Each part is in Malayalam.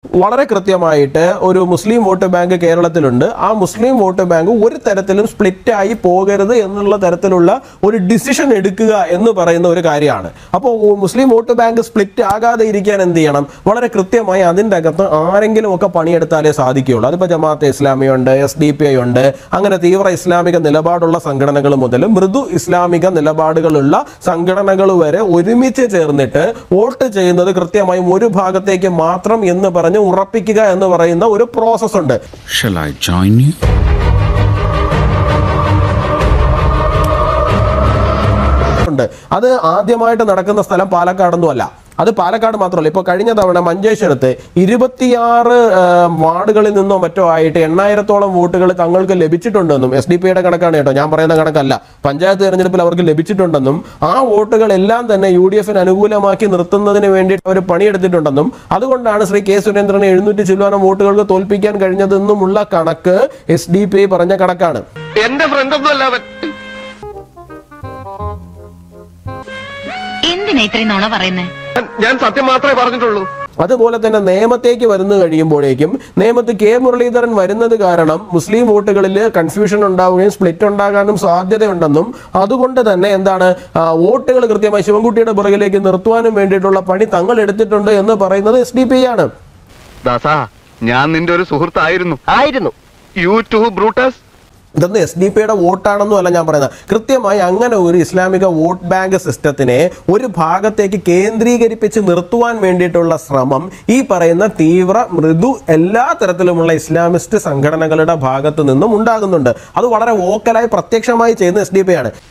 വളരെ കൃത്യമായിട്ട് ഒരു മുസ്ലിം വോട്ട് ബാങ്ക് കേരളത്തിലുണ്ട് ആ മുസ്ലിം വോട്ട് ബാങ്ക് ഒരു തരത്തിലും സ്പ്ലിറ്റ് ആയി പോകരുത് എന്നുള്ള തരത്തിലുള്ള ഒരു ഡിസിഷൻ എടുക്കുക എന്ന് പറയുന്ന ഒരു കാര്യമാണ് അപ്പോൾ മുസ്ലിം വോട്ട് ബാങ്ക് സ്പ്ലിറ്റ് ആകാതെ ഇരിക്കാൻ എന്ത് ചെയ്യണം വളരെ കൃത്യമായി അതിൻ്റെ അകത്ത് ആരെങ്കിലും ഒക്കെ പണിയെടുത്താലേ സാധിക്കുകയുള്ളൂ അതിപ്പോൾ ജമാഅത്തെ ഇസ്ലാമിയുണ്ട് എസ് ഡി പി ഐ ഉണ്ട് അങ്ങനെ തീവ്ര ഇസ്ലാമിക നിലപാടുള്ള സംഘടനകൾ മുതൽ മൃദു ഇസ്ലാമിക നിലപാടുകളുള്ള സംഘടനകൾ വരെ ഒരുമിച്ച് ചേർന്നിട്ട് വോട്ട് ചെയ്യുന്നത് കൃത്യമായും ഒരു ഭാഗത്തേക്ക് മാത്രം എന്ന് പറഞ്ഞ് ഉറപ്പിക്കുക എന്ന് പറയുന്ന ഒരു പ്രോസസ് ഉണ്ട് Shall I join you? ഉണ്ട് അത് ആദ്യമായിട്ട് നടക്കുന്ന സ്ഥലം പാലക്കാടൊന്നും അല്ല അത് പാലക്കാട് മാത്രമല്ല ഇപ്പോൾ കഴിഞ്ഞ തവണ മഞ്ചേശ്വരത്ത് ഇരുപത്തിയാറ് ആ, വാർഡുകളിൽ നിന്നോ മറ്റോ ആയിട്ട് എണ്ണായിരത്തോളം വോട്ടുകൾ തങ്ങൾക്ക് ലഭിച്ചിട്ടുണ്ടെന്നും എസ് ഡി പിയുടെ കണക്കാണ് കേട്ടോ ഞാൻ പറയുന്ന കണക്കല്ല പഞ്ചായത്ത് തെരഞ്ഞെടുപ്പിൽ അവർക്ക് ലഭിച്ചിട്ടുണ്ടെന്നും ആ വോട്ടുകളെല്ലാം തന്നെ യു ഡി എഫിന് അനുകൂലമാക്കി നിർത്തുന്നതിന് വേണ്ടിയിട്ട് അവർ പണിയെടുത്തിട്ടുണ്ടെന്നും അതുകൊണ്ടാണ് ശ്രീ കെ സുരേന്ദ്രനെ എഴുന്നൂറ്റി ചില്ലുവാനം വോട്ടുകൾക്ക് തോൽപ്പിക്കാൻ കഴിഞ്ഞതെന്നുമുള്ള കണക്ക് എസ് ഡി പി ഐ പറഞ്ഞ കണക്കാണ് എന്റെ ഫ്രണ്ട് ഒന്നും അല്ല അവൻ എന്തിനാ ഇത്രയും നുണ പറയുന്നേ ഞാൻ സത്യം മാത്രമേ പറഞ്ഞിട്ടുള്ളൂ അതുപോലെ തന്നെ നിയമത്തേക്ക് വരുന്നു കഴിയുമ്പോഴേക്കും നിയമത്ത് കെ മുരളീധരൻ വരുന്നത് കാരണം മുസ്ലിം വോട്ടുകളിൽ കൺഫ്യൂഷൻ ഉണ്ടാവുകയും സ്പ്ലിറ്റ് ഉണ്ടാകാനും സാധ്യതയുണ്ടെന്നും അതുകൊണ്ട് തന്നെ എന്താണ് ആ, വോട്ടുകൾ കൃത്യമായി ശിവൻകുട്ടിയുടെ പുറകിലേക്ക് നിർത്തുവാനും വേണ്ടിയിട്ടുള്ള പണി തങ്ങൾ എടുത്തിട്ടുണ്ട് എന്ന് പറയുന്നത് എസ് ഡി പി ആണ് ദാസാ ഞാൻ നിന്റെ ഒരു സുഹൃത്തായിരുന്നു ആയിരുന്നു യു ടു ബ്രൂട്ടസ് ഇതൊന്നും എസ് ഡി പിയുടെ വോട്ടാണെന്നും അല്ല ഞാൻ പറയുന്നത് കൃത്യമായി അങ്ങനെ ഒരു ഇസ്ലാമിക വോട്ട് ബാങ്ക് സിസ്റ്റത്തിനെ ഒരു ഭാഗത്തേക്ക് കേന്ദ്രീകരിപ്പിച്ച് നിർത്തുവാൻ വേണ്ടിയിട്ടുള്ള ശ്രമം ഈ പറയുന്ന തീവ്ര മൃദു എല്ലാ തരത്തിലുമുള്ള ഇസ്ലാമിസ്റ്റ് സംഘടനകളുടെ ഭാഗത്ത് നിന്നും ഉണ്ടാകുന്നുണ്ട് അത് വളരെ വോക്കലായി പ്രത്യക്ഷമായി ചെയ്യുന്ന എസ് ഡി പി ആണ്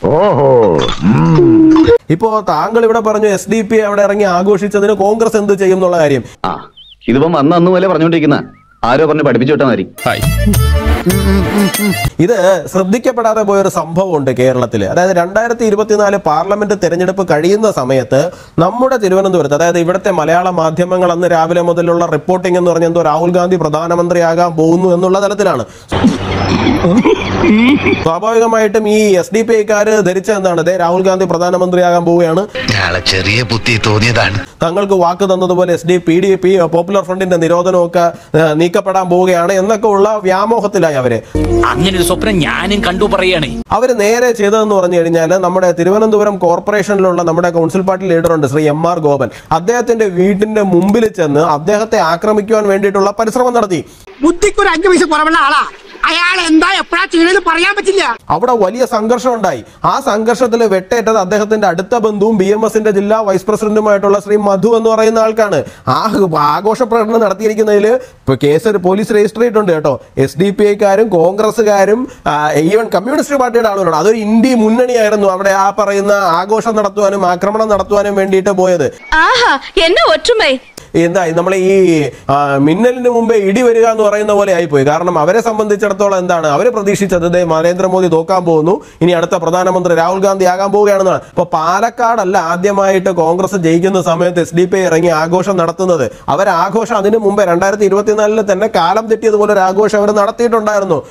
ഇപ്പോ താങ്കൾ ഇവിടെ പറഞ്ഞു എസ് ഡി പി അവിടെ ഇറങ്ങി ആഘോഷിച്ചതിന് കോൺഗ്രസ് എന്ത് ചെയ്യും എന്നുള്ള കാര്യം ആ ഇതിപ്പം അന്ന് അന്ന് പോലെ പറഞ്ഞോണ്ടിരിക്കുന്ന ആരോ പറഞ്ഞ് പഠിപ്പിച്ചു വിട്ടാൽ മതി ഇത് ശ്രദ്ധിക്കപ്പെടാതെ പോയൊരു സംഭവമുണ്ട് കേരളത്തിൽ അതായത് രണ്ടായിരത്തി ഇരുപത്തിനാല് പാർലമെന്റ് തെരഞ്ഞെടുപ്പ് കഴിയുന്ന സമയത്ത് നമ്മുടെ തിരുവനന്തപുരത്ത് അതായത് ഇവിടുത്തെ മലയാള മാധ്യമങ്ങൾ അന്ന് രാവിലെ മുതലുള്ള റിപ്പോർട്ടിംഗ് എന്ന് പറഞ്ഞ എന്തോ രാഹുൽ ഗാന്ധി പ്രധാനമന്ത്രിയാകാൻ പോകുന്നു എന്നുള്ള തലത്തിലാണ് സ്വാഭാവികമായിട്ടും ഈ എസ് ഡി പി ഐക്കാര് ധരിച്ച എന്താണ് ദേ രാഹുൽ ഗാന്ധി പ്രധാനമന്ത്രിയാകാൻ പോവുകയാണ് ഞാളെ ചെറിയ ബുദ്ധി തോന്നിയതാണ് തങ്ങൾക്ക് വാക്ക് തന്നതുപോലെ S D P D P popular ഫ്രണ്ടിന്റെ നിരോധനമൊക്കെ ഏഹ്, നീക്കപ്പെടാൻ പോവുകയാണ് എന്നൊക്കെ ഉള്ള വ്യാമോഹത്തിലായി അവര് അങ്ങനെ ഒരു സ്വപ്നം ഞാനും കണ്ടു പറയണേ അവർ നേരെ ചെയ്തതെന്ന് പറഞ്ഞു കഴിഞ്ഞാൽ നമ്മുടെ തിരുവനന്തപുരം കോർപ്പറേഷനിലുള്ള നമ്മുടെ കൗൺസിൽ പാർട്ടി ലീഡർ ഉണ്ട് ശ്രീ എം ആർ ഗോപൻ അദ്ദേഹത്തിന്റെ വീട്ടിന്റെ മുമ്പിൽ ചെന്ന് അദ്ദേഹത്തെ ആക്രമിക്കുവാൻ വേണ്ടിയിട്ടുള്ള പരിശ്രമം നടത്തി ബുദ്ധിക്ക് ഒരു അഞ്ചു പൈസ കുറവുള്ള ആളാ അയാൾ എന്താ എപ്പോഴാ ചെയ്യണെന്ന് പറയാൻ പറ്റില്ല അവിടെ വലിയ സംഘർഷം ഉണ്ടായി ആ സംഘർഷത്തിൽ വെട്ടേറ്റത് അദ്ദേഹത്തിന്റെ അടുത്ത ബന്ധുവും ബി എം എസിന്റെ ജില്ലാ വൈസ് പ്രസിഡന്റുമായിട്ടുള്ള ശ്രീ മധു എന്ന് പറയുന്ന ആൾക്കാണ് ആ ആഘോഷ പ്രകടനം നടത്തിയിരിക്കുന്നതിൽ ഇപ്പൊ കേസ് പോലീസ് രജിസ്റ്റർ ചെയ്തിട്ടുണ്ട് കേട്ടോ എസ് ഡി പി ഐക്കാരും കോൺഗ്രസ്സുകാരും ഈവൻ കമ്മ്യൂണിസ്റ്റ് പാർട്ടിയുടെ ആളുകളാണ് അതൊരു ഇന്ത്യ മുന്നണിയായിരുന്നു അവിടെ ആ പറയുന്ന ആഘോഷം നടത്തുവാനും ആക്രമണം നടത്തുവാനും വേണ്ടിയിട്ട് പോയത് ആഹാ എന്നെ ഒറ്റുമേ എന്താ നമ്മൾ ഈ ആ, മിന്നലിന് മുമ്പേ ഇടി വരിക എന്ന് പറയുന്ന പോലെ ആയിപ്പോയി കാരണം അവരെ സംബന്ധിച്ചിടത്തോളം എന്താണ് അവർ പ്രതീക്ഷിച്ചത് ദേ നരേന്ദ്രമോദി തോക്കാൻ പോകുന്നു ഇനി അടുത്ത പ്രധാനമന്ത്രി രാഹുൽ ഗാന്ധി ആകാൻ പോവുകയാണെന്നാണ് അപ്പൊ പാലക്കാടല്ല ആദ്യമായിട്ട് കോൺഗ്രസ് ജയിക്കുന്ന സമയത്ത് എസ് ഡി പി ഇറങ്ങി ആഘോഷം നടത്തുന്നത് അവർ ആഘോഷം അതിന് മുമ്പേ രണ്ടായിരത്തി ഇരുപത്തിനാലിൽ തന്നെ കാലം തെറ്റിയതുപോലെ ഒരു ആഘോഷം അവർ നടത്തിയിട്ടുണ്ടായിരുന്നു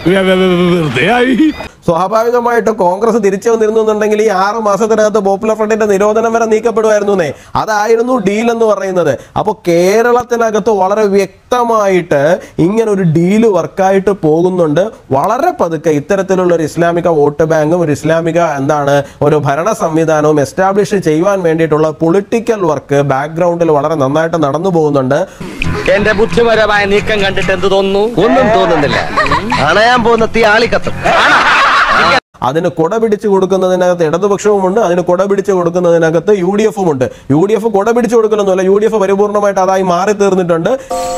സ്വാഭാവികമായിട്ട് കോൺഗ്രസ് തിരിച്ചു വന്നിരുന്നുണ്ടെങ്കിൽ ഈ ആറ് മാസത്തിനകത്ത് പോപ്പുലർ ഫ്രണ്ടിന്റെ നിരോധനം വരെ നീക്കപ്പെടുമായിരുന്നു എന്നേ അതായിരുന്നു ഡീൽ എന്ന് പറയുന്നത് അപ്പോൾ കേരളത്തിനകത്ത് വളരെ വ്യക്തമായിട്ട് ഇങ്ങനെ ഒരു ഡീല് വർക്കായിട്ട് പോകുന്നുണ്ട് വളരെ പതുക്കെ ഇത്തരത്തിലുള്ള ഒരു ഇസ്ലാമിക വോട്ട് ബാങ്കും ഒരു ഇസ്ലാമിക എന്താണ് ഒരു ഭരണ സംവിധാനവും എസ്റ്റാബ്ലിഷ് ചെയ്യുവാൻ വേണ്ടിയിട്ടുള്ള പൊളിറ്റിക്കൽ വർക്ക് ബാക്ക്ഗ്രൗണ്ടിൽ വളരെ നന്നായിട്ട് നടന്നു പോകുന്നുണ്ട് എന്റെ ബുദ്ധിപരമായ നീക്കം കണ്ടിട്ട് എന്ത് തോന്നുന്നു ഒന്നും തോന്നുന്നില്ല അണയാൻ പോകുന്ന തീ ആളിക്കത്തും അതിന് കുട പിടിച്ചു കൊടുക്കുന്നതിനകത്ത് ഇടതുപക്ഷവുമുണ്ട് അതിന് കുട പിടിച്ചു കൊടുക്കുന്നതിനകത്ത് യു ഡി എഫും ഉണ്ട് യു ഡി എഫ് കുട പിടിച്ചു കൊടുക്കലൊന്നുമല്ല യു ഡി എഫ് പരിപൂർണമായിട്ട് അതായി മാറി തീർന്നിട്ടുണ്ട്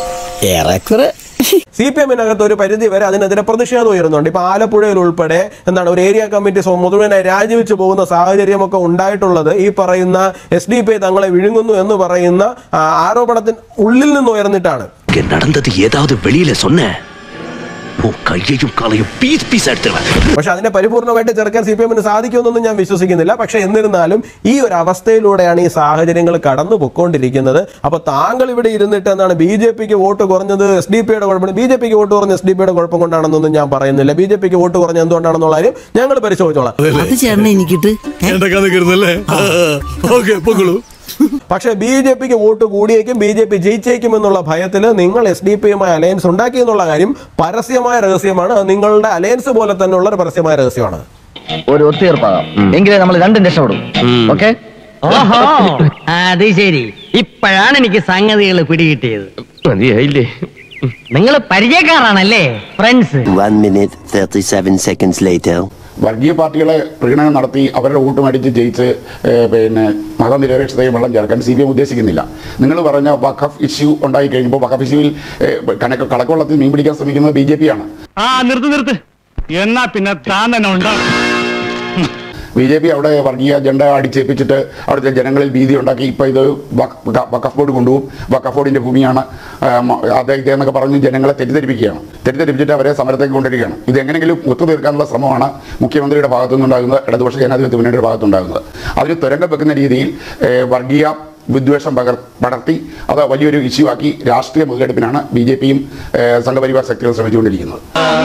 സി പി എമ്മിനകത്ത് ഒരു പരിധി വരെ അതിനെതിരെ പ്രതിഷേധം ഉയരുന്നുണ്ട് ഇപ്പൊ ആലപ്പുഴയിൽ ഉൾപ്പെടെ എന്താണ് ഒരു ഏരിയ കമ്മിറ്റി സ്വ- മുഴുവനായി രാജിവെച്ച് പോകുന്ന സാഹചര്യമൊക്കെ ഉണ്ടായിട്ടുള്ളത് ഈ പറയുന്ന എസ് ഡി പി തങ്ങളെ വിഴുങ്ങുന്നു എന്ന് പറയുന്ന ആ, ആരോപണത്തിന് ഉള്ളിൽ നിന്ന് ഉയർന്നിട്ടാണ് நடந்தது ஏதாவது வெளியில சொன்ன உன் கையையும் காலையும் பீஸ் பீஸ் எடுத்துருவேன் പക്ഷെ അതിനെ പരിപൂർണമായിട്ട് ചെറുക്കാൻ സി പി എമ്മിന് സാധിക്കുമെന്നൊന്നും ഞാൻ വിശ്വസിക്കുന്നില്ല പക്ഷെ എന്നിരുന്നാലും ഈ ഒരു അവസ്ഥയിലൂടെയാണ് ഈ സാഹചര്യങ്ങൾ കടന്നു പൊക്കോണ്ടിരിക്കുന്നത് അപ്പൊ താങ്കൾ ഇവിടെ ഇരുന്നിട്ട് എന്താണ് ബി ജെ പിക്ക് വോട്ട് കുറഞ്ഞത് എസ് ഡി പിയുടെ കുഴപ്പമാണ് ബി ജെ പിക്ക് വോട്ട് കുറഞ്ഞ എസ് ഡി പിയുടെ കുഴപ്പം കൊണ്ടാണെന്നൊന്നും ഞാൻ പറയുന്നില്ല ബി ജെ പിക്ക് വോട്ട് കുറഞ്ഞ എന്തുകൊണ്ടാണെന്നുള്ള കാര്യം ഞങ്ങൾ പരിശോധിച്ചോളാം അത് ചേർന്ന് എനിക്കിട്ട് എന്തൊക്കെ നിൽക്കുന്നല്ലേ ഓക്കെ പൊക്കളൂ പക്ഷേ ബി ജെ പിക്ക് വോട്ട് കൂടിയേക്കും ബി ജെ പി ജയിച്ചേക്കും എന്നുള്ള ഭയത്തിൽ നിങ്ങൾ എസ് ഡി പിയുമായി അലയൻസ് ഉണ്ടാക്കി എന്നുള്ള കാര്യം പരസ്യമായ രഹസ്യമാണ് അത് നിങ്ങളുടെ അലയൻസ് പോലെ തന്നെയുള്ള ഒരു പരസ്യമായ രഹസ്യമാണ് ഒരു ഒത്തുതീർപ്പാകാം എങ്കിലേ നമ്മൾ രണ്ടും രക്ഷപ്പെടും ഓക്കെ ഓഹോ അത് ശരി ഇപ്പോഴാണ് എനിക്ക് സംഗതികൾ പിടികിട്ടിയത് മതിയായില്ലേ നിങ്ങൾ പരിചയക്കാരാണല്ലേ friends One minute, 37 seconds later. വർഗീയ പാർട്ടികളെ പ്രീണനം നടത്തി അവരുടെ വോട്ട് മേടിച്ച് ജയിച്ച് ഏഹ്, പിന്നെ മതനിരപേക്ഷതയും വെള്ളം ചേർക്കാൻ സി പി എം ഉദ്ദേശിക്കുന്നില്ല നിങ്ങൾ പറഞ്ഞ വഖഫ് ഇഷ്യൂ ഉണ്ടായി കഴിയുമ്പോൾ വഖഫ് ഇഷ്യൂവിൽ ഏഹ്, കണക്ക് കടക്കുള്ളത്തിൽ മീൻ പിടിക്കാൻ ശ്രമിക്കുന്നത് ബി ജെ പി ആണ് ആ നിർത്ത് നിർത്ത് എന്നാ പിന്നെ താൻ തന്നെ ഉണ്ടാവും ബി ജെ പി അവിടെ വർഗീയ അജണ്ട അടിച്ചേൽപ്പിച്ചിട്ട് അവിടുത്തെ ജനങ്ങളിൽ ഭീതി ഉണ്ടാക്കി ഇപ്പോൾ ഇത് വഖ- വഖ- വഖഫ് ബോർഡ് കൊണ്ടുപോകും വഖഫ് ബോർഡിന്റെ ഭൂമിയാണ് ആം, അത് ഇത് എന്നൊക്കെ പറഞ്ഞ് ജനങ്ങളെ തെറ്റിദ്ധരിപ്പിക്കുകയാണ് തെറ്റിദ്ധരിപ്പിച്ചിട്ട് അവരെ സമരത്തേക്ക് കൊണ്ടിരിക്കുകയാണ് ഇത് എങ്ങനെയെങ്കിലും ഒത്തുതീർക്കാനുള്ള ശ്രമമാണ് മുഖ്യമന്ത്രിയുടെ ഭാഗത്തു നിന്നുണ്ടാകുന്നത് ഇടതുപക്ഷ ജനാധിപത്യ മുന്നണിയുടെ ഭാഗത്തുണ്ടാകുന്നത് അതിന് തുരങ്കം വെക്കുന്ന രീതിയിൽ ഏഹ്, വർഗീയ വിദ്വേഷം പകർ പടർത്തി അത് വലിയൊരു ഇഷ്യൂ ആക്കി രാഷ്ട്രീയ മുതലെടുപ്പിനാണ് ബി ജെ പിയും സംഘപരിവാർ ശക്തികൾ ശ്രമിച്ചുകൊണ്ടിരിക്കുന്നത്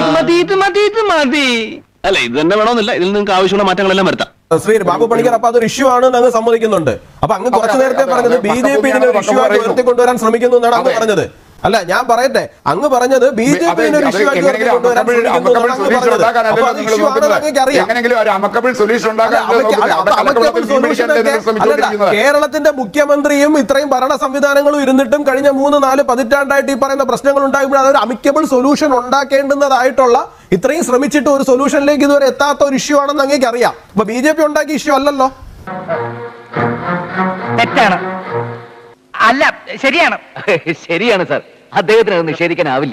അല്ല ഇത് തന്നെ വേണമെന്നില്ല ഇതിൽ നിങ്ങൾക്ക് ആവശ്യമുള്ള മാറ്റങ്ങളെല്ലാം വരുത്താം ശ്രീ ബാബു പണിക്കർ അപ്പൊ അതൊരു ഇഷ്യൂ ആണ് അങ്ങ് സമ്മതിക്കുന്നുണ്ട് അപ്പൊ അങ്ങ് കുറച്ചു അതെ, നേരത്തെ അതെ, പറഞ്ഞത് അതെ, ബി ജെ പി ഇതിനെ ഒരു വക്കഫ് ഇഷ്യൂ ആക്കി പറയുന്നു. ഉയർത്തിക്കൊണ്ടുവരാൻ ശ്രമിക്കുന്നു എന്നാണ് അങ്ങ് അതെ. പറഞ്ഞത് അല്ല ഞാൻ പറയട്ടെ അങ്ങ് പറഞ്ഞത് ബി ജെ പി അതെ, ഇതിനെ ഒരു അതെ, ഇഷ്യൂ ആക്കി എങ്ങനെയെങ്കിലും ഉയർത്തിക്കൊണ്ടുവരാൻ amicable- ശ്രമിക്കുന്നു എന്നാണ് amicable അങ്ങ് solution പറഞ്ഞത് ഉണ്ടാക്കാനല്ലല്ലോ അപ്പൊ അത് നിങ്ങൾ ഇഷ്യൂ ആണെന്ന് നോക്കുന്നത്. അങ്ങേക്ക് അറിയാം എങ്ങനെയെങ്കിലും ഒരു amicable solution ഉണ്ടാക്കാൻ അല്ല, അവയ്ക്ക് നോക്കുന്നത്. അല്ല, അവിടെ amicable കലക്കവെള്ളത്തിൽ മീൻ solution പിടിക്കാൻ ഒക്കെ- നിങ്ങൾ ശ്രമിച്ചുകൊണ്ടിരിക്കുന്നത്. അല്ലല്ല, കേരളത്തിന്റെ മുഖ്യമന്ത്രിയും ഇത്രയും ഭരണ സംവിധാനങ്ങളും ഇരുന്നിട്ടും കഴിഞ്ഞ മൂന്ന് നാല് പതിറ്റാണ്ടായിട്ട് ഈ പറയുന്ന പ്രശ്നങ്ങൾ ഉണ്ടാകുമ്പോൾ അതൊരു അമിക്കബിൾ സൊല്യൂഷൻ ഉണ്ടാക്കേണ്ടുന്നതായിട്ടുള്ള ഇത്രയും ശ്രമിച്ചിട്ട് ഒരു സൊല്യൂഷനിലേക്ക് ഇതുവരെ എത്താത്ത ഒരു ഇഷ്യൂ ആണെന്ന് അങ്ങേക്ക് അറിയാം അപ്പൊ ബി ജെ പി ഉണ്ടാക്കിയ ഇഷ്യൂ അല്ലല്ലോ തെറ്റാണ് അല്ല ശരിയാണ് ശരിയാണ് സാർ അദ്ദേഹത്തിന് അത് നിഷേധിക്കാനാവില്ല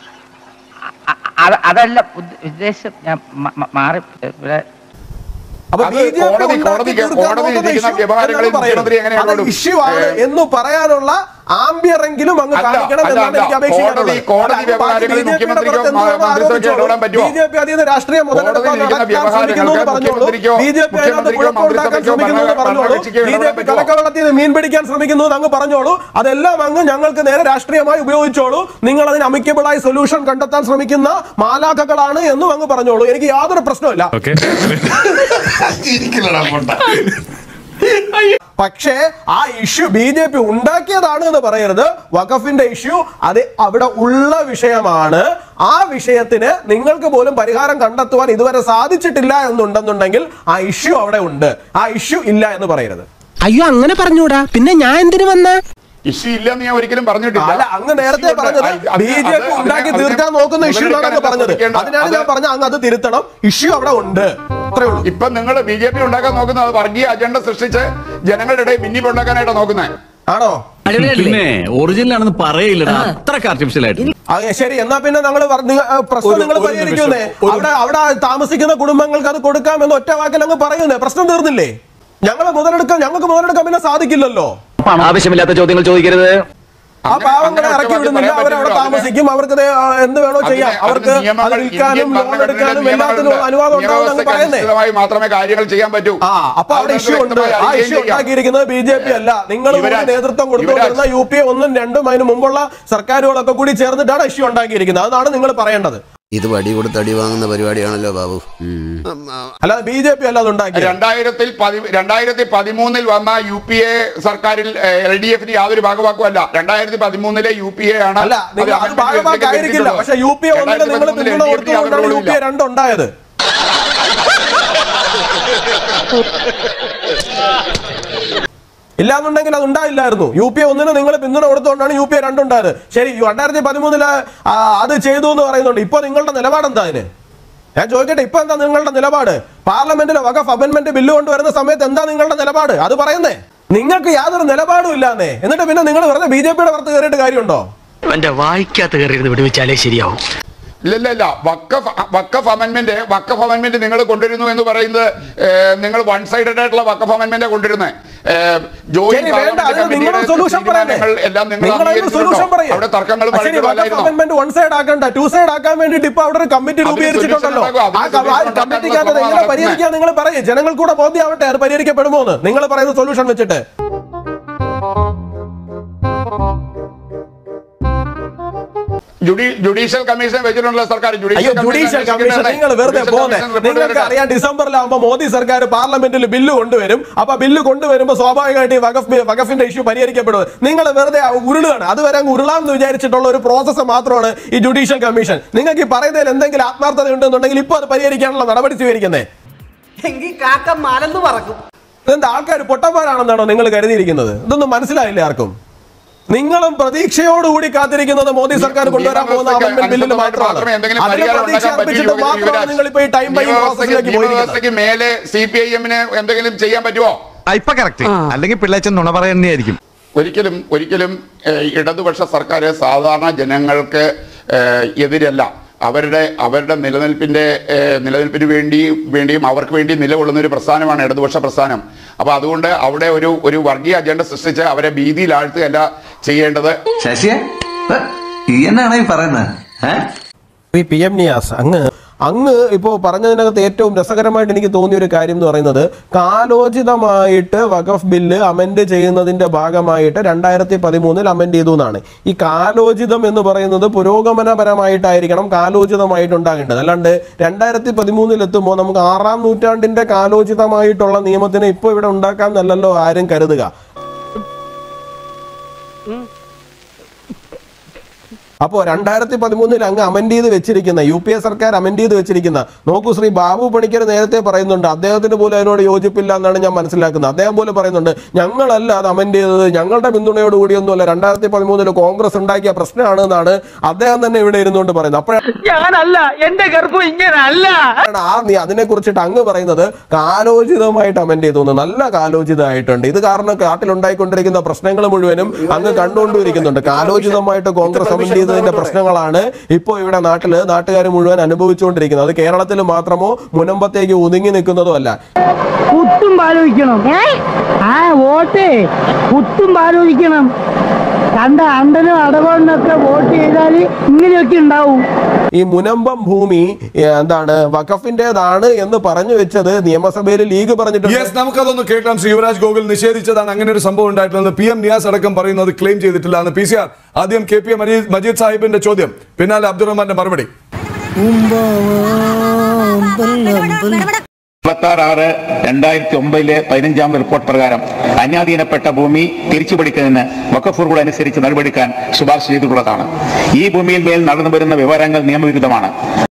അതല്ല ഉദ്ദേശം ഞാൻ മാറി ഇവിടെ അപ്പൊ അത് ബി ജെ പി കോടതി- ഉണ്ടാക്കി കോടതി- തീർക്കാൻ കോടതി നോക്കുന്ന ഇരിക്കുന്ന issue വ്യവഹാരങ്ങളിൽ എന്നാണ് മുഖ്യമന്ത്രി പറയുന്നത്. എങ്ങനെയാണ് അത് ഇഷ്യൂ ആണ് ഏഹ്, എന്ന് പറയാനുള്ള ആംബിയറെങ്കിലും അങ്ങ് അല്ല, കാണിക്കണം അല്ല, എന്നാണ് അല്ല. എനിക്ക് അപേക്ഷിക്കാനുള്ളത് കോടതി- കോടതി അല്ല, അങ്ങ് ബാക്കി വ്യവഹാരങ്ങളിൽ BJP യുടെ മുഖ്യമന്ത്രിക്കോ പുറത്ത് എന്തുവേണോ മന്ത്രിസഭയ്ക്കോ ആരോപിച്ചോളൂ. ഇടപെടാൻ പറ്റുമോ? BJP അതിന് രാഷ്ട്രീയ മുതലെടുപ്പ് കോടതിയിലിരിക്കുന്ന നടത്താൻ ശ്രമിക്കുന്നു എന്ന് വ്യവഹാരങ്ങൾക്ക് പറഞ്ഞോളൂ മുഖ്യമന്ത്രിക്കോ ബി ജെ പി അതിനകത്ത് മുഖ്യമന്ത്രിക്കോ കുഴപ്പമുണ്ടാക്കാൻ മന്ത്രിസഭയ്ക്കോ ശ്രമിക്കുന്നു എന്ന് ഭരണ- പറഞ്ഞോളൂ ഭരണകക്ഷിക്കോ ബി ജെ ഇടപെടാൻ പി പറ്റുമോ? കലക്കവെള്ളത്തിൽ നിന്ന് മീൻ പിടിക്കാൻ ശ്രമിക്കുന്നു എന്ന് അങ്ങ് പറഞ്ഞോളൂ അതെല്ലാം അങ്ങ് ഞങ്ങൾക്ക് നേരെ രാഷ്ട്രീയമായി ഉപയോഗിച്ചോളൂ നിങ്ങൾ അതിന് അമിക്കബിളായി സൊല്യൂഷൻ കണ്ടെത്താൻ ശ്രമിക്കുന്ന മാലാഖകളാണ് എന്നും അങ്ങ് പറഞ്ഞോളൂ എനിക്ക് യാതൊരു പ്രശ്നമില്ല പക്ഷേ ആ ഇഷ്യൂ ബി ജെ പി ഉണ്ടാക്കിയതാണ് എന്ന് പറയരുത് വഖഫിന്റെ ഇഷ്യൂ അത് അവിടെ ഉള്ള വിഷയമാണ് ആ വിഷയത്തിന് നിങ്ങൾക്ക് പോലും പരിഹാരം കണ്ടെത്തുവാൻ ഇതുവരെ സാധിച്ചിട്ടില്ല എന്നുണ്ടെന്നുണ്ടെങ്കിൽ ആ ഇഷ്യൂ അവിടെ ഉണ്ട് ആ ഇഷ്യൂ ഇല്ല എന്ന് പറയരുത് അയ്യോ അങ്ങനെ പറഞ്ഞൂടാ പിന്നെ ഞാൻ എന്തിനു വന്ന ഇഷ്യൂ ഇല്ലെന്ന് ഞാൻ ഒരിക്കലും പറഞ്ഞിട്ടില്ല അല്ല അങ്ങ് നേരത്തെ ഇഷ്യൂ ഉണ്ട്. പറഞ്ഞത് അത് അത് ബി ജെ അത് പി ഉണ്ടാക്കി അതിനെ- തീർക്കാൻ നോക്കുന്ന ഇഷ്യൂ എന്നാണ് അങ്ങ് മുതലെടുക്കാൻ പറഞ്ഞത് ശ്രമിക്കേണ്ട. അതിനാണ് ഞാൻ അത് പറഞ്ഞത് അങ്ങ് അത് തിരുത്തണം ഇഷ്യൂ അവിടെ ഉണ്ട് അത്രേ ഉള്ളൂ ഇപ്പൊ നിങ്ങൾ ബി ജെ പി ഉണ്ടാക്കാൻ നോക്കുന്നത് വർഗീയ അജണ്ട സൃഷ്ടിച്ച് ജനങ്ങളുടെ ഇടയിൽ ഭിന്നിപ്പ് ഉണ്ടാക്കാനായിട്ടാണ് നോക്കുന്നത് ആണോ പിന്നെ ഒറിജിനൽ ആണെന്ന് പറയില്ലടാ അത്രക്ക് ആർട്ടിഫിഷ്യൽ ആയിട്ട് ആ, ശരി എന്നാ പിന്നെ ഞങ്ങൾ പ്രശ്നം ഒരു- നിങ്ങൾ ഒരു പരിഹരിക്കുന്നേ നിമിഷം, ഒരു- അവിടെ അവിടെ താമസിക്കുന്ന കുടുംബങ്ങൾക്ക് അത് കൊടുക്കാമെന്ന് ഒറ്റ വാക്കിൽ അങ്ങ് പറയുന്നേ പ്രശ്നം തീർന്നില്ലേ ഞങ്ങൾ മുതലെടുക്കാൻ ഞങ്ങൾക്ക് മുതലെടുക്കാൻ പിന്നെ സാധിക്കില്ലല്ലോ ആവശ്യമില്ലാത്ത ചോദ്യങ്ങൾ ചോദിക്കരുത് ആ പാവങ്ങളെ ഇറക്കി വിടുന്നില്ല അവരവിടെ താമസിക്കും അവർക്ക് ദേ, ആ, എന്ത് വേണോ ചെയ്യാം അവർക്ക് അത് വിൽക്കാനും ലോൺ എടുക്കാനും എല്ലാത്തിനും അനുവാദം ഉണ്ടാവും അങ്ങ് പറയുന്നേ മാത്രമേ കാര്യങ്ങൾ ചെയ്യാൻ പറ്റൂ ആ അപ്പൊ അവിടെ അത് ഇഷ്യൂ ഉണ്ട് വ്യക്തമായി ആ അറിയുകയും ഇഷ്യൂ ചെയ്യാം. ഉണ്ടാക്കിയിരിക്കുന്നത് ബി ജെ പി അല്ല നിങ്ങൾ കൂടി യുവരാജ്, നേതൃത്വം കൊടുത്തുകൊണ്ടിരുന്ന യു പി എ ഒന്നും രണ്ടും അതിന് മുമ്പുള്ള സർക്കാരുകളൊക്കെ കൂടി ചേർന്നിട്ടാണ് ഇഷ്യൂ ഉണ്ടാക്കിയിരിക്കുന്നത് അതാണ് നിങ്ങൾ പറയേണ്ടത് ഇത് വടി കൊടുത്ത് അടി വാങ്ങുന്ന പരിപാടിയാണല്ലോ ബാബു അല്ലാതെ ബി ജെ പി അല്ല അത് ഉണ്ടാക്കിയത് രണ്ടായിരത്തിൽ പതി- രണ്ടായിരത്തി പതിമൂന്നിൽ വന്ന യു പി എ സർക്കാരിൽ എൽ ഡി എഫിന് യാതൊരു ഭാഗവാക്കുമല്ല രണ്ടായിരത്തി പതിമൂന്നിലെ യു പി എ ആണ് അല്ല നിങ്ങൾ അത് ഭാഗമാക്കായിരിക്കില്ല പക്ഷെ യു പി എ ഒന്നിന് നിങ്ങൾ പിന്തുണ കൊടുത്തുകൊണ്ടാണ് യു പി എ രണ്ടുണ്ടായത് ഇല്ലാന്നുണ്ടെങ്കിൽ അത് ഉണ്ടായില്ലായിരുന്നു യു പി എ ഒന്നിന് നിങ്ങൾ പിന്തുണ കൊടുത്തുകൊണ്ടാണ് യു പി എ രണ്ടുണ്ടായത് ശരി രണ്ടായിരത്തി പതിമൂന്നില് ആ, അത് ചെയ്തു എന്ന് പറയുന്നുണ്ട് ഇപ്പൊ നിങ്ങളുടെ നിലപാട് എന്താ അതിന് ഞാൻ ചോദിക്കട്ടെ ഇപ്പൊ എന്താ നിങ്ങളുടെ നിലപാട് പാർലമെന്റിലെ വകഫ് അമെന്റ്മെന്റ് ബില്ല് കൊണ്ടുവരുന്ന സമയത്ത് എന്താ നിങ്ങളുടെ നിലപാട് അത് പറയുന്നേ നിങ്ങൾക്ക് യാതൊരു നിലപാടും ഇല്ലാന്നേ എന്നിട്ട് പിന്നെ നിങ്ങൾ വെറുതെ ബി ജെ പിയുടെ പുറത്ത് കയറിയിട്ട് കാര്യമുണ്ടോ എന്റെ വായിക്കാത്ത കയറിയിരുന്ന് വിടുവിച്ചാലേ ശരിയാവും ഇല്ല ഇല്ല ഇല്ല വക്കഫ് വക്കഫ് അമെന്റ്മെന്റ് വക്കഫ് അമെന്റ്മെന്റ് നിങ്ങൾ കൊണ്ടുവരുന്നു എന്ന് പറയുന്നത് ഏഹ്, നിങ്ങൾ വൺ സൈഡഡ് ആയിട്ടുള്ള വക്കഫ് അമെന്റ്മെന്റ് കൊണ്ടുവരുന്നത് ശരി വേണ്ട അതിന് നിങ്ങളുടെ സൊല്യൂഷൻ പറയണ്ടേ എല്ലാം നിങ്ങൾ നിങ്ങൾ അതിന് അംഗീകരിച്ചിട്ടുണ്ടോ? സൊല്യൂഷൻ പറയേ അവിടെ തർക്കങ്ങൾ ആ, ശരി വഖഫ് പഴയതല്ലായിരുന്നോ? അമെന്റ്മെന്റ് വൺ സൈഡ് ആക്കണ്ട ടു സൈഡ് ആക്കാൻ വേണ്ടിയിട്ട് ഇപ്പൊ അവിടെ ഒരു കമ്മിറ്റി അതിന് രൂപീകരിച്ചിട്ടുണ്ടല്ലോ solution ഉണ്ടാക്കും. ആ അതിന് solution കമ്മിറ്റിക്കകത്ത് ഉണ്ടാക്കാനുള്ള എങ്ങനെ ശ്രമമാണ് പരിഹരിക്കാൻ നിങ്ങൾ പറയേ ജനങ്ങൾ കൂടെ ബോധ്യമാവട്ടെ അത് പരിഹരിക്കപ്പെടുമോ എന്ന് നിങ്ങൾ പറയുന്ന സൊല്യൂഷൻ വെച്ചിട്ട് ജുഡി- ജുഡീഷ്യൽ കമ്മീഷൻ വെച്ചിട്ടുള്ള സർക്കാർ അയ്യോ ജുഡീഷ്യൽ കമ്മീഷൻ നിങ്ങൾ വെറുതെ പോകുന്നത് നിങ്ങൾക്ക് അറിയാം ഡിസംബറിലാകുമ്പോ മോദി സർക്കാർ പാർലമെന്റിൽ ബില്ല് കൊണ്ടുവരും അപ്പൊ ബില്ല് കൊണ്ടുവരുമ്പോൾ സ്വാഭാവികമായിട്ട് ഈ വഖഫ് ബി- വഖഫിന്റെ ഇഷ്യൂ പരിഹരിക്കപ്പെടും നിങ്ങൾ വെറുതെ ഉരുളുകയാണ് അതുവരെ അങ്ങ് ഉരുളാമെന്ന് വിചാരിച്ചിട്ടുള്ള ഒരു പ്രോസസ്സ് മാത്രമാണ് ഈ ജുഡീഷ്യൽ കമ്മീഷൻ നിങ്ങൾക്ക് ഈ പറയുന്നതിൽ എന്തെങ്കിലും ആത്മാർത്ഥത ഉണ്ടെന്നുണ്ടെങ്കിൽ ഇപ്പൊ അത് പരിഹരിക്കാനുള്ള നടപടി സ്വീകരിക്കുന്നേ എങ്കിൽ കാക്ക മലന്ന് പറക്കും ഇതെന്താ ആൾക്കാർ പൊട്ടന്മാരാണെന്നാണോ നിങ്ങൾ കരുതിയിരിക്കുന്നത് ഇതൊന്നും മനസ്സിലായില്ലേ ആർക്കും നിങ്ങളും പ്രതീക്ഷയോടുകൂടി കാത്തിരിക്കുന്നത് മോദി സർക്കാർ കൊണ്ടുവരാൻ പോകുന്ന അമെന്റ്മെന്റ് ബില്ലിൽ മാത്രമാണ് അതിന് പ്രതീക്ഷ അർപ്പിച്ചിട്ട് മാത്രമാണ് നിങ്ങൾ ഇപ്പൊ ഈ ടൈം ബൈ പ്രോസസ്സിലേക്ക് പോയിരിക്കുന്നത് വ്യവസ്ഥയ്ക്ക് മേലെ സി പി ഐ എമ്മിന് എന്തെങ്കിലും ചെയ്യാൻ പറ്റുമോ ഇപ്പൊ കറക്റ്റ് അല്ലെങ്കിൽ പിള്ളേച്ചൻ നുണ പറയുന്നതായിരിക്കും ഒരിക്കലും ഒരിക്കലും ഏഹ്, ഇടതുപക്ഷ സർക്കാർ സാധാരണ ജനങ്ങൾക്ക് ഏഹ്, എതിരല്ല അവരുടെ അവരുടെ നിലനിൽപ്പിന്റെ ഏഹ്, നിലനിൽപ്പിന് വേണ്ടി വേണ്ടിയും അവർക്ക് വേണ്ടി നിലകൊള്ളുന്ന ഒരു പ്രസ്ഥാനമാണ് ഇടതുപക്ഷ പ്രസ്ഥാനം അപ്പൊ അതുകൊണ്ട് അവിടെ ഒരു ഒരു വർഗീയ അജണ്ട സൃഷ്ടിച്ച് അവരെ ഭീതിയിലാഴ്ത്തുകയല്ല ചെയ്യേണ്ടത് ശശിയെ ഈ എന്നാണ് ഈ പറയുന്നത് ഈ പി എം നിയാസ് അങ്ങ് അങ്ങ് ഇപ്പോൾ പറഞ്ഞതിനകത്ത് ഏറ്റവും രസകരമായിട്ട് എനിക്ക് തോന്നിയ ഒരു കാര്യം എന്ന് പറയുന്നത് കാലോചിതമായിട്ട് വഖഫ് ബില്ല് അമെൻഡ് ചെയ്യുന്നതിന്റെ ഭാഗമായിട്ട് രണ്ടായിരത്തി പതിമൂന്നിൽ അമെൻഡ് ചെയ്തു എന്നാണ് ഈ കാലോചിതം എന്ന് പറയുന്നത് പുരോഗമനപരമായിട്ടായിരിക്കണം കാലോചിതമായിട്ട് ഉണ്ടാകേണ്ടത് അല്ലാണ്ട് രണ്ടായിരത്തി പതിമൂന്നിൽ എത്തുമ്പോൾ നമുക്ക് ആറാം നൂറ്റാണ്ടിന്റെ കാലോചിതമായിട്ടുള്ള നിയമത്തിന് ഇപ്പോൾ ഇവിടെ ഉണ്ടാക്കാമെന്നല്ലല്ലോ ആരും കരുതുക അപ്പോൾ രണ്ടായിരത്തി പതിമൂന്നിൽ അങ്ങ് അമെൻഡ് ചെയ്ത് വെച്ചിരിക്കുന്ന യു പി എ സർക്കാർ അമെൻഡ് ചെയ്ത് വെച്ചിരിക്കുന്ന നോക്കൂ ശ്രീ ബാബു പണിക്കർ നേരത്തെ പറയുന്നുണ്ട് അദ്ദേഹത്തിന് പോലും അതിനോട് യോജിപ്പില്ല എന്നാണ് ഞാൻ മനസ്സിലാക്കുന്നത് അദ്ദേഹം പോലും പറയുന്നുണ്ട് ഞങ്ങളല്ല അത് അമെൻഡ് ചെയ്തത് ഞങ്ങളുടെ പിന്തുണയോടുകൂടിയൊന്നുമല്ല രണ്ടായിരത്തി പതിമൂന്നിൽ കോൺഗ്രസ് ഉണ്ടാക്കിയ പ്രശ്നമാണ് എന്നാണ് അദ്ദേഹം തന്നെ ഇവിടെ ഇരുന്നുകൊണ്ട് പറയുന്നത് അപ്പോഴാണ് ഞാനല്ല എന്റെ ഗർഭം ഇങ്ങനല്ല ആ നീ അതിനെ കുറിച്ചിട്ട് അങ്ങ് പറയുന്നത് കാലോചിതമായിട്ട് അമെന്റ് ചെയ്തു എന്ന്. നല്ല കാലോചിതമായിട്ടുണ്ട് ഇത് കാരണം കാട്ടിലുണ്ടായിക്കൊണ്ടിരിക്കുന്ന പ്രശ്നങ്ങൾ മുഴുവനും അങ്ങ് കണ്ടുകൊണ്ടിരിക്കുന്നുണ്ട് കാലോചിതമായിട്ട് കോൺഗ്രസ് അമെന്റ് ചെയ്തതിന്റെ പ്രശ്നങ്ങളാണ് ഇപ്പോൾ ഇവിടെ നാട്ടില് നാട്ടുകാർ മുഴുവൻ അനുഭവിച്ചുകൊണ്ടിരിക്കുന്നത് അത് കേരളത്തിൽ മാത്രമോ മുനമ്പത്തേക്ക് ഒതുങ്ങി നിൽക്കുന്നതോ അല്ല കുത്തും ആലോചിക്കണം ആ വോട്ട് കുത്തും ആലോചിക്കണം കണ്ട അണ്ടനും അടവണ്ണൊക്കെ വോട്ട് ചെയ്താൽ ഇങ്ങനെയൊക്കെ ഉണ്ടാവും ഈ മുനമ്പം ഭൂമി ഏ, എന്താണ് വഖഫിന്റേതാണ് എന്ന് പറഞ്ഞു വെച്ചത് നിയമസഭയിൽ ലീഗ് പറഞ്ഞിട്ടുണ്ട് യെസ് നമുക്കതൊന്ന് കേൾക്കാം ശ്രീ യുവരാജ് ഗോകുൽ നിഷേധിച്ചതാണ് അങ്ങനെ ഒരു സംഭവം ഉണ്ടായിട്ടുള്ളത് പി എം നിയാസ് അടക്കം പറയുന്നത് ക്ലെയിം ചെയ്തിട്ടില്ല എന്ന് പി സി ആർ ആദ്യം കെ പി എ മജീദ് സാഹിബിന്റെ ചോദ്യം പിന്നാലെ അബ്ദുറഹ്മാന്റെ മറുപടി ഇരുപത്തി ആറ് രണ്ടായിരത്തി ഒമ്പതിലെ പതിനഞ്ചാം റിപ്പോർട്ട് പ്രകാരം അന്യാധീനപ്പെട്ട ഭൂമി തിരിച്ചുപിടിക്കുന്നതിന് വക്കഫ് റൂൾ അനുസരിച്ച് നടപടിക്കാൻ ശുപാർശ ചെയ്തിട്ടുള്ളതാണ് ഈ ഭൂമിയിൽ മേൽ നടന്നു വരുന്ന വിവരങ്ങൾ നിയമവിരുദ്ധമാണ്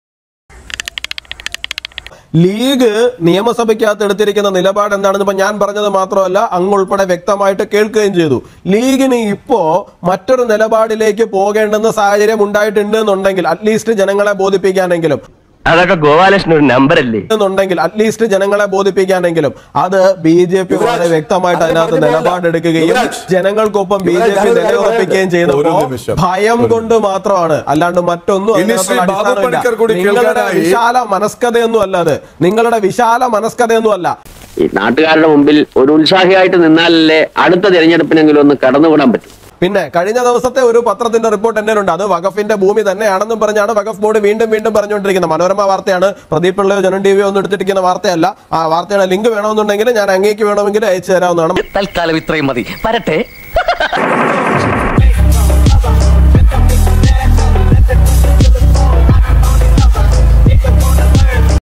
ലീഗ് നിയമസഭയ്ക്കകത്ത് എടുത്തിരിക്കുന്ന നിലപാട് എന്താണെന്ന് ഇപ്പൊ ഞാൻ പറഞ്ഞത് മാത്രമല്ല അങ്ങ് ഉൾപ്പെടെ വ്യക്തമായിട്ട് കേൾക്കുകയും ചെയ്തു ലീഗിന് ഇപ്പോ മറ്റൊരു നിലപാടിലേക്ക് പോകേണ്ടുന്ന സാഹചര്യം ഉണ്ടായിട്ടുണ്ട് എന്നുണ്ടെങ്കിൽ അറ്റ്ലീസ്റ്റ് ജനങ്ങളെ ബോധിപ്പിക്കാനെങ്കിലും അതൊക്കെ ഗോപാലകൃഷ്ണൻ ഒരു നമ്പർ അല്ലേ എന്നുണ്ടെങ്കിൽ അറ്റ്ലീസ്റ്റ് ജനങ്ങളെ ബോധിപ്പിക്കാനെങ്കിലും അത് ബി ജെ പി വളരെ വ്യക്തമായിട്ട് അതിനകത്ത് നിലപാടെടുക്കുകയും ജനങ്ങൾക്കൊപ്പം ബി ജെ പി നിലയുറപ്പിക്കുകയും ഒരു ചെയ്യുന്നപ്പോ നിമിഷം. ഭയം കൊണ്ട് മാത്രമാണ് അല്ലാണ്ട് മറ്റൊന്നും ഇനി ശ്രീ അതിനകത്തുള്ള ബാബു അടിസ്ഥാനമില്ല. പണിക്കർ കൂടി നിങ്ങളുടെ കേൾക്കാനായി- വിശാല മനസ്കതയൊന്നും അല്ല അത് നിങ്ങളുടെ വിശാല മനസ്കതയൊന്നും അല്ല ഈ നാട്ടുകാരുടെ മുമ്പിൽ ഒരു ഉത്സാഹിയായിട്ട് നിന്നാലല്ലേ അടുത്ത തിരഞ്ഞെടുപ്പിനെങ്കിലും ഒന്ന് കടന്നുവിടാൻ പറ്റും പിന്നെ കഴിഞ്ഞ ദിവസത്തെ ഒരു പത്രത്തിന്റെ റിപ്പോർട്ട് എൻ്റെ ഉണ്ട് അത് വഖഫിന്റെ ഭൂമി തന്നെയാണെന്നും പറഞ്ഞാണ് വഖഫ് ബോർഡ് വീണ്ടും വീണ്ടും പറഞ്ഞുകൊണ്ടിരിക്കുന്നത് മനോരമ വാർത്തയാണ് പ്രദീപ് പിള്ളയോ ജനം ടി വി ഒന്നും എടുത്തിരിക്കുന്ന വാർത്തയല്ല ആ വാർത്തയുടെ ലിങ്ക് വേണമെന്നുണ്ടെങ്കിൽ ഞാൻ അങ്ങേക്ക് വേണമെങ്കിൽ അയച്ചു തരാവുന്നതാണ് തൽക്കാലം ഇത്രയും മതി വരട്ടെ